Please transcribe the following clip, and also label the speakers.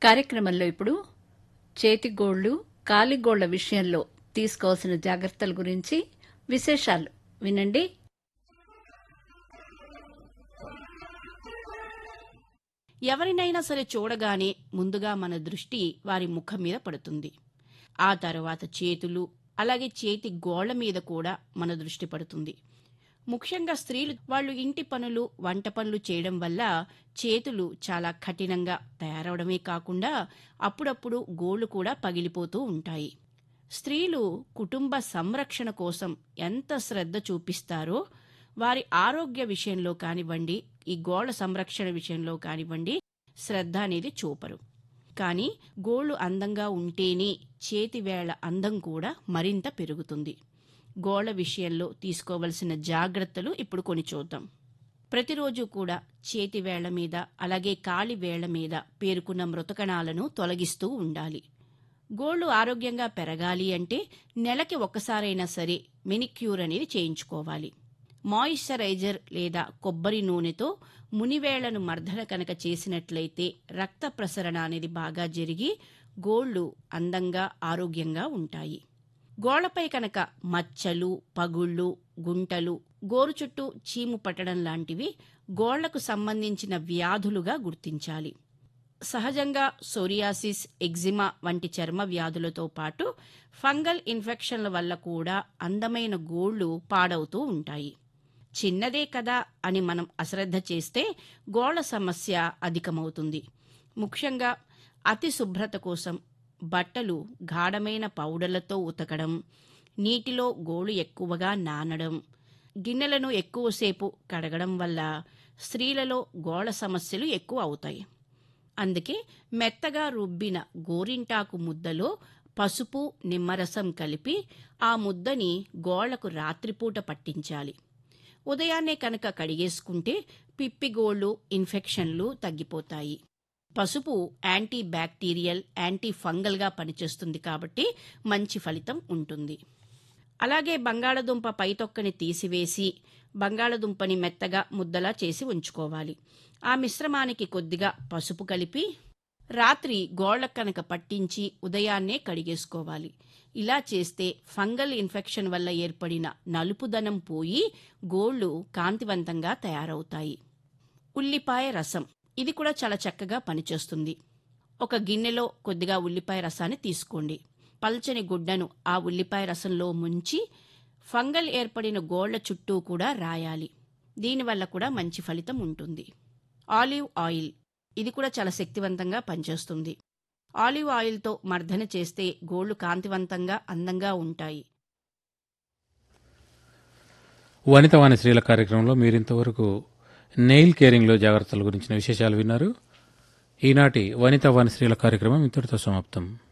Speaker 1: కార్యక్రమంలో ఇప్పుడు చేతిగోళ్లు కాలిగోళ్ల విషయంలో తీసుకోవాల్సిన జాగ్రత్తల గురించి విశేషాలు వినండి
Speaker 2: ఎవరినైనా సరే చూడగానే ముందుగా మన దృష్టి వారి ముఖం మీద పడుతుంది ఆ తర్వాత చేతులు అలాగే చేతి గోళ్ల మీద కూడా మన దృష్టి పడుతుంది ముఖ్యంగా స్త్రీలు వాళ్ళు ఇంటి పనులు వంట పనులు చేయడం వల్ల చేతులు చాలా కఠినంగా తయారవడమే కాకుండా అప్పుడప్పుడు గోళ్లు కూడా పగిలిపోతూ ఉంటాయి స్త్రీలు కుటుంబ సంరక్షణ కోసం ఎంత శ్రద్ధ చూపిస్తారో వారి ఆరోగ్య విషయంలో కానివ్వండి ఈ గోళ్ల సంరక్షణ విషయంలో కానివ్వండి శ్రద్ధ అనేది చూపరు కానీ గోళ్లు అందంగా ఉంటేనే చేతివేళ్ల అందం కూడా మరింత పెరుగుతుంది గోళ్ల విషయంలో తీసుకోవలసిన జాగ్రత్తలు ఇప్పుడు కొని చూద్దాం ప్రతిరోజు కూడా చేతి వేళ్ల మీద అలాగే కాలి వేళ్ల మీద పేరుకున్న మృతకణాలను తొలగిస్తూ ఉండాలి గోళ్లు ఆరోగ్యంగా పెరగాలి అంటే నెలకి ఒక్కసారైనా సరే మెనిక్యూర్ అనేది చేయించుకోవాలి మాయిశ్చరైజర్ లేదా కొబ్బరి నూనెతో మునివేళ్లను మర్దన కనుక చేసినట్లయితే రక్త ప్రసరణ అనేది బాగా జరిగి గోళ్లు అందంగా ఆరోగ్యంగా ఉంటాయి గోళ్లపై కనుక మచ్చలు పగుళ్ళు గుంటలు గోరు చుట్టూ చీము పట్టడం లాంటివి గోళ్లకు సంబంధించిన వ్యాధులుగా గుర్తించాలి సహజంగా సోరియాసిస్ ఎగ్జిమా వంటి చర్మ వ్యాధులతో పాటు ఫంగల్ ఇన్ఫెక్షన్ల వల్ల కూడా అందమైన గోళ్లు పాడవుతూ ఉంటాయి చిన్నదే కదా అని మనం అశ్రద్ధ చేస్తే గోళ్ల సమస్య అధికమవుతుంది ముఖ్యంగా అతి శుభ్రత కోసం బట్టలు గాఢమైన పౌడర్లతో ఉతకడం నీటిలో గోళ్ళు ఎక్కువగా నానడం గిన్నెలను ఎక్కువసేపు కడగడం వల్ల స్త్రీలలో గోళ్ల సమస్యలు ఎక్కువ అవుతాయి అందుకే మెత్తగా రుబ్బిన గోరింటాకు ముద్దలో పసుపు నిమ్మరసం కలిపి ఆ ముద్దని గోళ్లకు రాత్రిపూట పట్టించాలి ఉదయాన్నే కనుక కడిగేసుకుంటే పిప్పిగోళ్లు ఇన్ఫెక్షన్లు తగ్గిపోతాయి పసుపు యాంటీ బ్యాక్టీరియల్ యాంటీ ఫంగల్గా పనిచేస్తుంది కాబట్టి మంచి ఫలితం ఉంటుంది అలాగే బంగాళదుంప పైతొక్కని తీసివేసి బంగాళదుంపని మెత్తగా ముద్దలా చేసి ఉంచుకోవాలి ఆ మిశ్రమానికి కొద్దిగా పసుపు కలిపి రాత్రి గోళ్ల కనుక పట్టించి ఉదయాన్నే కడిగేసుకోవాలి ఇలా చేస్తే ఫంగల్ ఇన్ఫెక్షన్ వల్ల ఏర్పడిన నలుపుదనం పోయి గోళ్లు కాంతివంతంగా తయారవుతాయి ఉల్లిపాయ రసం ఇది కూడా చాలా చక్కగా పనిచేస్తుంది ఒక గిన్నెలో కొద్దిగా ఉల్లిపాయ రసాన్ని తీసుకోండి పల్చని గుడ్డను ఆ ఉల్లిపాయ రసంలో ముంచి ఫంగల్ ఏర్పడిన గోళ్ల చుట్టూ కూడా రాయాలి దీనివల్ల కూడా మంచి ఫలితం ఉంటుంది ఆలివ్ ఆయిల్ ఇది కూడా చాలా శక్తివంతంగా పనిచేస్తుంది ఆలివ్ ఆయిల్తో మర్దన చేస్తే గోళ్లు కాంతివంతంగా అందంగా ఉంటాయి
Speaker 3: వనితవాణి స్త్రీల కార్యక్రమంలో మీరింతవరకు నెయిల్ కేరింగ్లో జాగ్రత్తల గురించిన విశేషాలు విన్నారు ఈనాటి వనితవాణి స్త్రీల కార్యక్రమం ఇంతటితో సమాప్తం